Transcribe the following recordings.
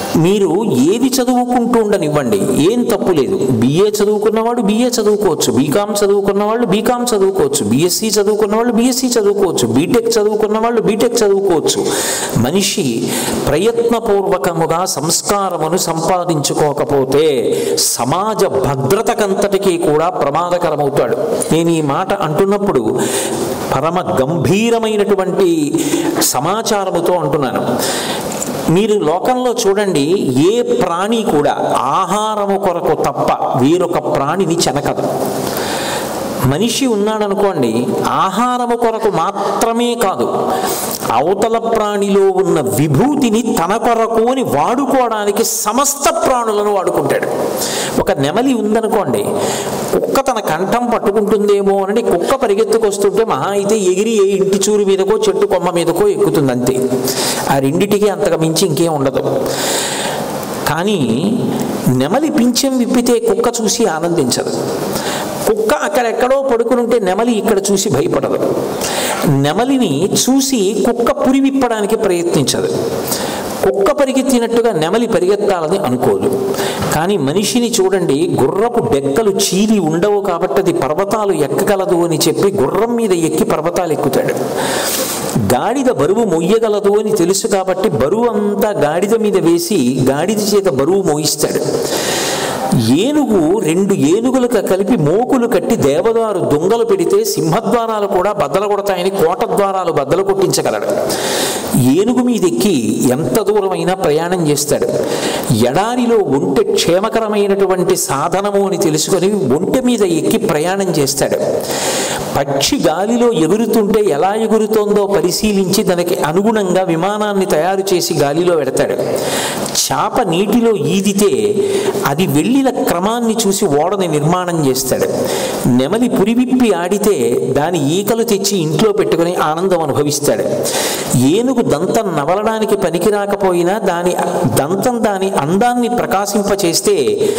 మీరు ఏది చదువుకుంటూ ఉండనివ్వండి ఏం తప్పు లేదు బిఏ చదువుకున్నవాడు బిఏ చదువుకోవచ్చు బీకామ్ చదువుకున్న వాళ్ళు బీకామ్ చదువుకోవచ్చు బీఎస్సీ చదువుకున్న వాళ్ళు బీఎస్సీ చదువుకోవచ్చు బీటెక్ చదువుకున్న వాళ్ళు బీటెక్ చదువుకోవచ్చు మనిషి ప్రయత్నపూర్వకముగా సంస్కారమును సంపాదించుకోకపోతే సమాజ భద్రతకంతటికీ కూడా ప్రమాదకరమవుతాడు నేను ఈ మాట అంటున్నప్పుడు పరమ గంభీరమైనటువంటి సమాచారముతో అంటున్నాను మీరు లోకంలో చూడండి ఏ ప్రాణి కూడా ఆహారము కొరకు తప్ప వేరొక ప్రాణిని చెనకదు మనిషి ఉన్నాడనుకోండి ఆహారము కొరకు మాత్రమే కాదు అవతల ప్రాణిలో ఉన్న విభూతిని తన కొరకు అని వాడుకోవడానికి సమస్త ప్రాణులను వాడుకుంటాడు ఒక నెమలి ఉందనుకోండి కుక్క తన కంఠం పట్టుకుంటుందేమో అని కుక్క పరిగెత్తుకొస్తుంటే మహా అయితే ఎగిరి ఏ ఇంటి చూరు మీదకో చెట్టు కొమ్మ మీదకో ఎక్కుతుంది అంతే ఆ రెండిటికి అంతకు మించి ఇంకేం ఉండదు కానీ నెమలి పింఛం విప్పితే కుక్క చూసి ఆనందించదు కుక్క అక్కడెక్కడో పడుకుని ఉంటే నెమలి ఇక్కడ చూసి భయపడదు నెమలిని చూసి కుక్క పురి విప్పడానికి ప్రయత్నించదు కుక్క పరిగెత్తినట్టుగా నెమలి పరిగెత్తాలని అనుకోదు కానీ మనిషిని చూడండి గుర్రపు డెక్కలు చీలి ఉండవు కాబట్టి అది పర్వతాలు ఎక్కగలదు అని చెప్పి గుర్రం మీద ఎక్కి పర్వతాలు ఎక్కుతాడు గాడిద బరువు మొయ్యగలదు అని తెలుసు కాబట్టి బరువు అంతా గాడిద మీద వేసి గాడిద చేత బరువు మోయిస్తాడు ఏనుగు రెండు ఏనుగులకు కలిపి మోకులు కట్టి దేవదారు దొంగలు పెడితే సింహద్వారాలు కూడా బద్దలు కొడతాయని కోట ద్వారాలు బద్దలు కొట్టించగలడు ఏనుగు మీద ఎక్కి ఎంత దూరమైనా ప్రయాణం చేస్తాడు ఎడారిలో ఒంటె క్షేమకరమైనటువంటి సాధనము అని తెలుసుకొని ఒంటె మీద ఎక్కి ప్రయాణం చేస్తాడు పక్షి గాలిలో ఎగురుతుంటే ఎలా ఎగురుతోందో పరిశీలించి దానికి అనుగుణంగా విమానాన్ని తయారు చేసి గాలిలో పెడతాడు చేప నీటిలో ఈదితే అది వెళ్ళిన క్రమాన్ని చూసి ఓడని నిర్మాణం చేస్తాడు నెమలి పురివిప్పి ఆడితే దాని ఈకలు తెచ్చి ఇంట్లో పెట్టుకుని ఆనందం అనుభవిస్తాడు ఏనుగు దంతం నవలడానికి పనికి రాకపోయినా దాని దంతం దాని అందాన్ని ప్రకాశింపచేస్తే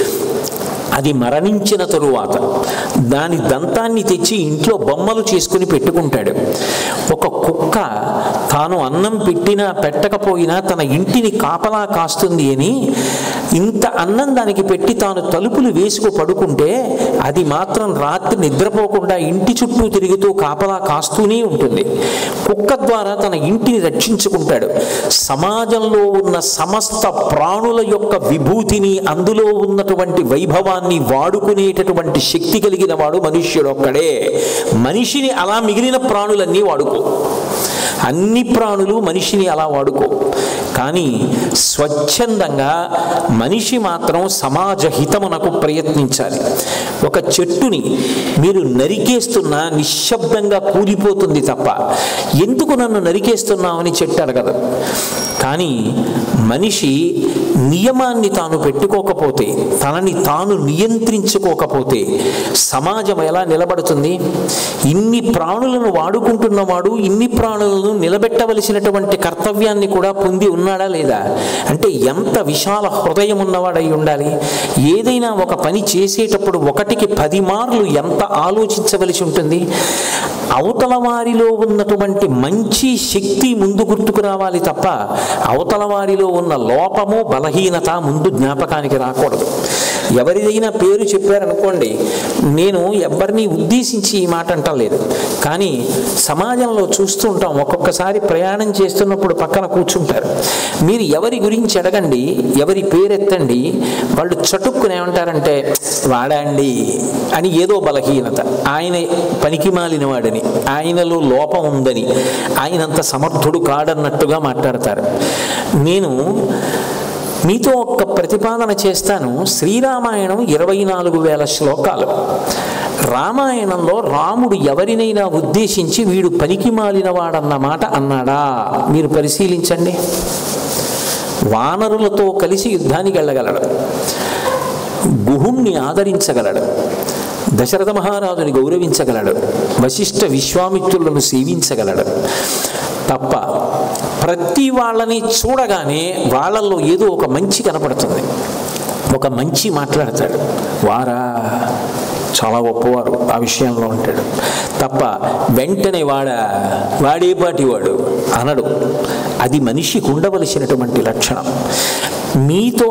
అది మరణించిన తరువాత దాని దంతాన్ని తెచ్చి ఇంట్లో బొమ్మలు చేసుకుని పెట్టుకుంటాడు ఒక కుక్క తాను అన్నం పెట్టినా పెట్టకపోయినా తన ఇంటిని కాపలా కాస్తుంది అని ఇంత అన్నం దానికి పెట్టి తాను తలుపులు వేసుకు పడుకుంటే అది మాత్రం రాత్రి నిద్రపోకుండా ఇంటి చుట్టూ తిరుగుతూ కాపలా కాస్తూనే ఉంటుంది కుక్క ద్వారా తన ఇంటిని రక్షించుకుంటాడు సమాజంలో ఉన్న సమస్త ప్రాణుల యొక్క విభూతిని అందులో ఉన్నటువంటి వైభవాన్ని వాడుకునేటటువంటి శక్తి కలిగిన వాడు మనుష్యుడు ఒక్కడే మనిషిని అలా మిగిలిన ప్రాణులన్నీ వాడుకో అన్ని ప్రాణులు మనిషిని అలా వాడుకో కానీ స్వచ్ఛందంగా మనిషి మాత్రం సమాజ హితమునకు ప్రయత్నించాలి ఒక చెట్టుని మీరు నరికేస్తున్నా నిశ్శబ్దంగా కూలిపోతుంది తప్ప ఎందుకు నన్ను నరికేస్తున్నావని చెట్టు అడగదు కానీ మనిషి నియమాన్ని తాను పెట్టుకోకపోతే తనని తాను నియంత్రించుకోకపోతే సమాజం ఎలా నిలబడుతుంది ఇన్ని ప్రాణులను వాడుకుంటున్నవాడు ఇన్ని ప్రాణులను నిలబెట్టవలసినటువంటి కర్తవ్యాన్ని కూడా పొంది ఉన్నాడా లేదా అంటే ఎంత విశాల హృదయం ఉన్నవాడై ఉండాలి ఏదైనా ఒక పని చేసేటప్పుడు ఒకటికి పది మార్లు ఎంత ఆలోచించవలసి ఉంటుంది అవతల వారిలో ఉన్నటువంటి మంచి శక్తి ముందు గుర్తుకు రావాలి తప్ప అవతల వారిలో ఉన్న లోపము బలహీనత ముందు జ్ఞాపకానికి రాకూడదు ఎవరిదైనా పేరు చెప్పారనుకోండి నేను ఎవరిని ఉద్దేశించి ఈ మాట అంటలేదు కానీ సమాజంలో చూస్తూ ఉంటాం ఒక్కొక్కసారి ప్రయాణం చేస్తున్నప్పుడు పక్కన కూర్చుంటారు మీరు ఎవరి గురించి అడగండి ఎవరి పేరెత్తండి వాళ్ళు చటుక్కుని ఏమంటారంటే వాడండి అని ఏదో బలహీనత ఆయన పనికి మాలిన వాడని ఆయనలో లోపం ఉందని ఆయనంత సమర్థుడు కాడన్నట్టుగా మాట్లాడతారు నేను మీతో ఒక్క ప్రతిపాదన చేస్తాను శ్రీరామాయణం ఇరవై నాలుగు వేల శ్లోకాలు రామాయణంలో రాముడు ఎవరినైనా ఉద్దేశించి వీడు పనికి మాలిన వాడన్న మాట అన్నాడా మీరు పరిశీలించండి వానరులతో కలిసి యుద్ధానికి వెళ్ళగలడు గుహుణ్ణి ఆదరించగలడు దశరథ మహారాజుని గౌరవించగలడు వశిష్ఠ విశ్వామిత్రులను సేవించగలడు తప్ప ప్రతి వాళ్ళని చూడగానే వాళ్ళల్లో ఏదో ఒక మంచి కనపడుతుంది ఒక మంచి మాట్లాడతాడు వారా చాలా గొప్పవారు ఆ విషయంలో ఉంటాడు తప్ప వెంటనే వాడా వాడేపాటి వాడు అనడు అది మనిషికి ఉండవలసినటువంటి లక్షణం మీతో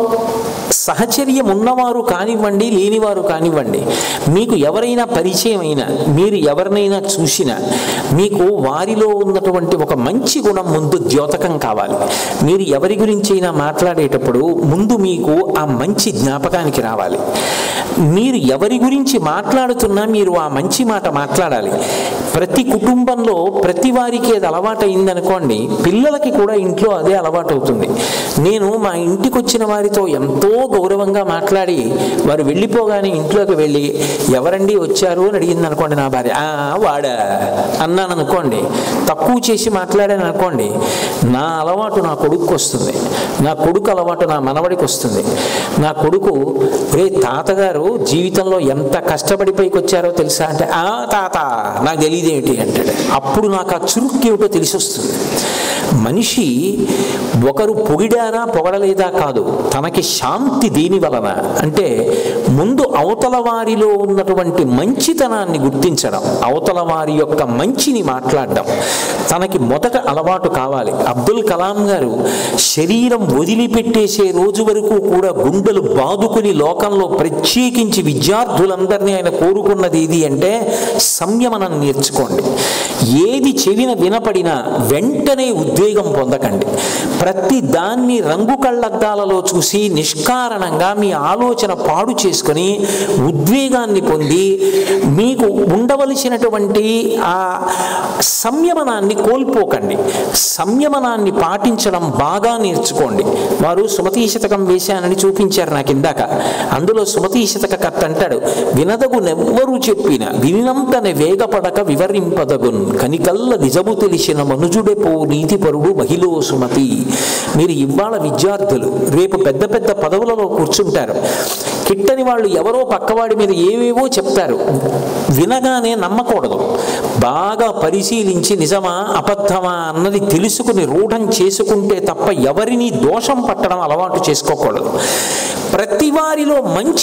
సహచర్యం ఉన్నవారు కానివ్వండి లేనివారు కానివ్వండి మీకు ఎవరైనా పరిచయం అయినా మీరు ఎవరినైనా చూసినా మీకు వారిలో ఉన్నటువంటి ఒక మంచి గుణం ముందు ద్యోతకం కావాలి మీరు ఎవరి గురించి అయినా మాట్లాడేటప్పుడు ముందు మీకు ఆ మంచి జ్ఞాపకానికి రావాలి మీరు ఎవరి గురించి మాట్లాడుతున్నా మీరు ఆ మంచి మాట మాట్లాడాలి ప్రతి కుటుంబంలో ప్రతి వారికి అది అలవాటు అయిందనుకోండి పిల్లలకి కూడా ఇంట్లో అదే అలవాటు అవుతుంది నేను మా ఇంటికి వచ్చిన వారితో ఎంతో గౌరవంగా మాట్లాడి వారు వెళ్ళిపోగానే ఇంట్లోకి వెళ్ళి ఎవరండి వచ్చారు అని అడిగింది అనుకోండి నా భార్య "ఆ, వాడా అన్నాను అనుకోండి తక్కువ చేసి మాట్లాడాను అనుకోండి నా అలవాటు నా కొడుకు వస్తుంది నా కొడుకు అలవాటు నా మనవడికి వస్తుంది నా కొడుకు రే తాతగారు జీవితంలో ఎంత కష్టపడి పైకి వచ్చారో తెలుసా అంటే ఆ తాత నాకు తెలియదేమిటి అంటాడు అప్పుడు నాకు ఆ చురుక్కేమిటో తెలిసి వస్తుంది మనిషి ఒకరు పొగిడారా పొగడలేదా కాదు తనకి శాంతి దేని వలన అంటే ముందు అవతల వారిలో ఉన్నటువంటి మంచితనాన్ని గుర్తించడం అవతల వారి యొక్క మంచిని మాట్లాడడం తనకి మొదట అలవాటు కావాలి అబ్దుల్ కలాం గారు శరీరం వదిలిపెట్టేసే రోజు వరకు కూడా గుండెలు బాదుకుని లోకంలో ప్రత్యేకించి విద్యార్థులందరినీ ఆయన కోరుకున్నది ఏది అంటే సంయమనం నేర్చుకోండి ఏది చెవిన వినపడినా వెంటనే ఉద్వేగం పొందకండి ప్రతి దాన్ని రంగు కళ్ళద్దాలలో చూసి నిష్కారణంగా మీ ఆలోచన పాడు చేసుకొని ఉద్వేగాన్ని పొంది మీకు ఉండవలసినటువంటి ఆ సంయమనాన్ని కోల్పోకండి సంయమనాన్ని పాటించడం బాగా నేర్చుకోండి వారు సుమతీ శతకం వేశానని చూపించారు నాకు ఇందాక అందులో సుమతీ శతక కర్త అంటాడు వినదగు నెవ్వరు చెప్పిన వినినంతనే వేగపడక వివరింపదగున్ కనికల్ల నిజము తెలిసిన మనుజుడే పో నీతిపరుడు మహిళో సుమతి మీరు ఇవాళ విద్యార్థులు రేపు పెద్ద పెద్ద పదవులలో కూర్చుంటారు కిట్టని వాళ్ళు ఎవరో పక్కవాడి మీద ఏవేవో చెప్తారు వినగానే నమ్మకూడదు బాగా పరిశీలించి నిజమా అబద్ధమా అన్నది తెలుసుకుని రూఢం చేసుకుంటే తప్ప ఎవరిని దోషం పట్టడం అలవాటు చేసుకోకూడదు ప్రతి వారిలో మంచి